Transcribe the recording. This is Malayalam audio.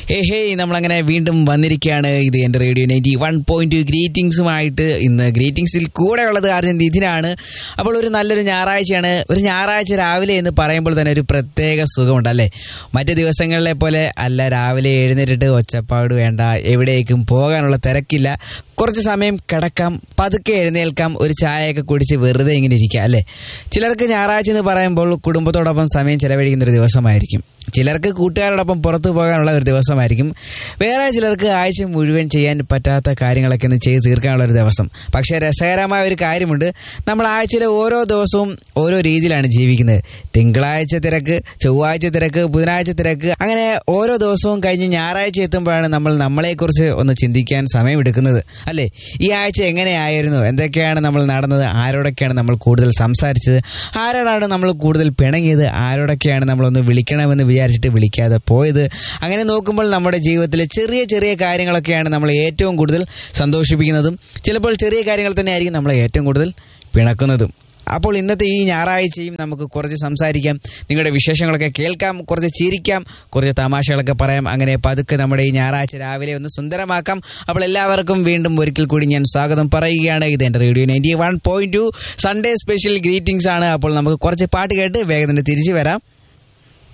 ഹേ ഹേ നമ്മളങ്ങനെ വീണ്ടും വന്നിരിക്കുകയാണ് ഇത് എൻ്റെ റേഡിയോ നയൻറ്റി വൺ പോയിന്റ് ഗ്രീറ്റിംഗ്സുമായിട്ട് ഇന്ന് ഗ്രീറ്റിംഗ്സിൽ കൂടെ ഉള്ളത് ആർജൻ ഇതിനാണ് അപ്പോൾ ഒരു നല്ലൊരു ഞായറാഴ്ചയാണ് ഒരു ഞായറാഴ്ച രാവിലെ എന്ന് പറയുമ്പോൾ തന്നെ ഒരു പ്രത്യേക സുഖമുണ്ട് അല്ലേ മറ്റു ദിവസങ്ങളിലെ പോലെ അല്ല രാവിലെ എഴുന്നേറ്റിട്ട് ഒച്ചപ്പാട് വേണ്ട എവിടേക്കും പോകാനുള്ള തിരക്കില്ല കുറച്ച് സമയം കിടക്കാം പതുക്കെ എഴുന്നേൽക്കാം ഒരു ചായയൊക്കെ കുടിച്ച് വെറുതെ ഇങ്ങനെ ഇരിക്കാം അല്ലേ ചിലർക്ക് ഞായറാഴ്ച എന്ന് പറയുമ്പോൾ കുടുംബത്തോടൊപ്പം സമയം ചെലവഴിക്കുന്ന ഒരു ദിവസമായിരിക്കും ചിലർക്ക് കൂട്ടുകാരോടൊപ്പം പുറത്തു പോകാനുള്ള ഒരു ദിവസമായിരിക്കും വേറെ ചിലർക്ക് ആഴ്ച മുഴുവൻ ചെയ്യാൻ പറ്റാത്ത കാര്യങ്ങളൊക്കെ ഒന്ന് ചെയ്ത് തീർക്കാനുള്ള ഒരു ദിവസം പക്ഷേ രസകരമായ ഒരു കാര്യമുണ്ട് നമ്മൾ ആഴ്ചയിലെ ഓരോ ദിവസവും ഓരോ രീതിയിലാണ് ജീവിക്കുന്നത് തിങ്കളാഴ്ച തിരക്ക് ചൊവ്വാഴ്ച തിരക്ക് ബുധനാഴ്ച തിരക്ക് അങ്ങനെ ഓരോ ദിവസവും കഴിഞ്ഞ് ഞായറാഴ്ച എത്തുമ്പോഴാണ് നമ്മൾ നമ്മളെക്കുറിച്ച് ഒന്ന് ചിന്തിക്കാൻ സമയമെടുക്കുന്നത് അല്ലേ ഈ ആഴ്ച എങ്ങനെയായിരുന്നു എന്തൊക്കെയാണ് നമ്മൾ നടന്നത് ആരോടൊക്കെയാണ് നമ്മൾ കൂടുതൽ സംസാരിച്ചത് ആരോടാണ് നമ്മൾ കൂടുതൽ പിണങ്ങിയത് ആരോടൊക്കെയാണ് നമ്മളൊന്ന് വിളിക്കണമെന്ന് വിചാരിച്ചിട്ട് വിളിക്കാതെ പോയത് അങ്ങനെ നോക്കുമ്പോൾ നമ്മുടെ ജീവിതത്തിലെ ചെറിയ ചെറിയ കാര്യങ്ങളൊക്കെയാണ് നമ്മളെ ഏറ്റവും കൂടുതൽ സന്തോഷിപ്പിക്കുന്നതും ചിലപ്പോൾ ചെറിയ കാര്യങ്ങൾ തന്നെയായിരിക്കും നമ്മളെ ഏറ്റവും കൂടുതൽ പിണക്കുന്നതും അപ്പോൾ ഇന്നത്തെ ഈ ഞായറാഴ്ചയും നമുക്ക് കുറച്ച് സംസാരിക്കാം നിങ്ങളുടെ വിശേഷങ്ങളൊക്കെ കേൾക്കാം കുറച്ച് ചിരിക്കാം കുറച്ച് തമാശകളൊക്കെ പറയാം അങ്ങനെ പതുക്കെ നമ്മുടെ ഈ ഞായറാഴ്ച രാവിലെ ഒന്ന് സുന്ദരമാക്കാം അപ്പോൾ എല്ലാവർക്കും വീണ്ടും ഒരിക്കൽ കൂടി ഞാൻ സ്വാഗതം പറയുകയാണ് ഇത് എൻ്റെ radio ninety one point two Sunday special greetings ആണ് അപ്പോൾ നമുക്ക് കുറച്ച് പാട്ട് കേട്ട് വേഗം തന്നെ തിരിച്ചു വരാം